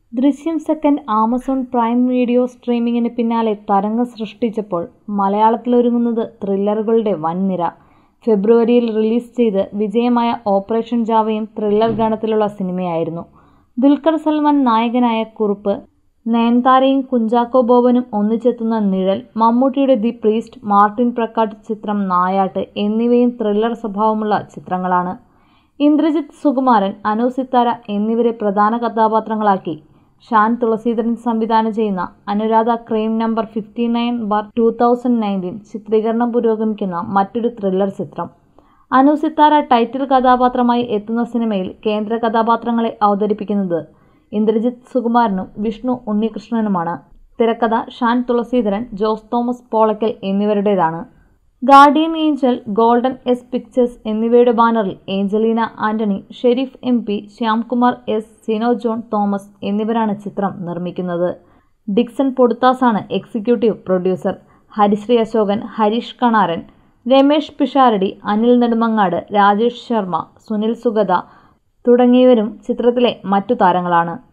ദൃശ്യം second Amazon Prime video സ്ട്രീമിംഗിന് പിന്നാലെ തരംഗം സൃഷ്ടിച്ചപ്പോൾ മലയാളത്തിലൊരുങ്ങുന്നത് ത്രില്ലറുകളുടെ വൻനിര ഫെബ്രുവരിയിൽ റിലീസ് ചെയ്ത് വിജയമായ ഓപ്പറേഷൻ ജാവയും ത്രില്ലർ ഗണത്തിലുള്ള സിനിമയായിരുന്നു ദുൽഖർ സൽമാൻ നായകനായ കുറുപ്പ് നയൻതാരയും കുഞ്ചാക്കോ ബോബനും ഒന്നിച്ചെത്തുന്ന നിഴൽ മമ്മൂട്ടിയുടെ ദി പ്രീസ്റ്റ് മാർട്ടിൻ പ്രക്കാട്ട് ചിത്രം നായാട്ട് എന്നിവയും ത്രില്ലർ സ്വഭാവമുള്ള ചിത്രങ്ങളാണ് ഇന്ദ്രജിത്ത് സുകുമാരൻ അനു സിത്താര എന്നിവരെ പ്രധാന കഥാപാത്രങ്ങളാക്കി ഷാൻ തുളസീധരൻ സംവിധാനം ചെയ്യുന്ന Anuradha crime number fifty nine bar two thousand nineteen ചിത്രീകരണം പുരോഗമിക്കുന്ന മറ്റൊരു ത്രില്ലർ ചിത്രം അനു സിത്താര ടൈറ്റിൽ കഥാപാത്രമായി എത്തുന്ന സിനിമയിൽ കേന്ദ്ര കഥാപാത്രങ്ങളെ അവതരിപ്പിക്കുന്നത് ഇന്ദ്രജിത്ത് സുകുമാരനും വിഷ്ണു ഉണ്ണികൃഷ്ണനുമാണ് തിരക്കഥ ഷാൻ തുളസീധരൻ ജോസ് തോമസ് പോളക്കൽ എന്നിവരുടേതാണ് guardian angel golden S pictures എന്നിവയുടെ ബാനറിൽ Angelina Antony Sherif M P Shyamkumar S Sino John Thomas എന്നിവരാണ് ചിത്രം നിർമ്മിക്കുന്നത് ഡിക്സൺ പൊടുത്താസാണ് എക്സിക്യൂട്ടീവ് പ്രൊഡ്യൂസർ ഹരിശ്രീ അശോകൻ ഹരീഷ് കണാരൻ രമേഷ് പിഷാരടി അനിൽ നെടുമങ്ങാട് രാജേഷ് ശർമ്മ സുനിൽ സുഗത തുടങ്ങിയവരും ചിത്രത്തിലെ മറ്റു താരങ്ങളാണ്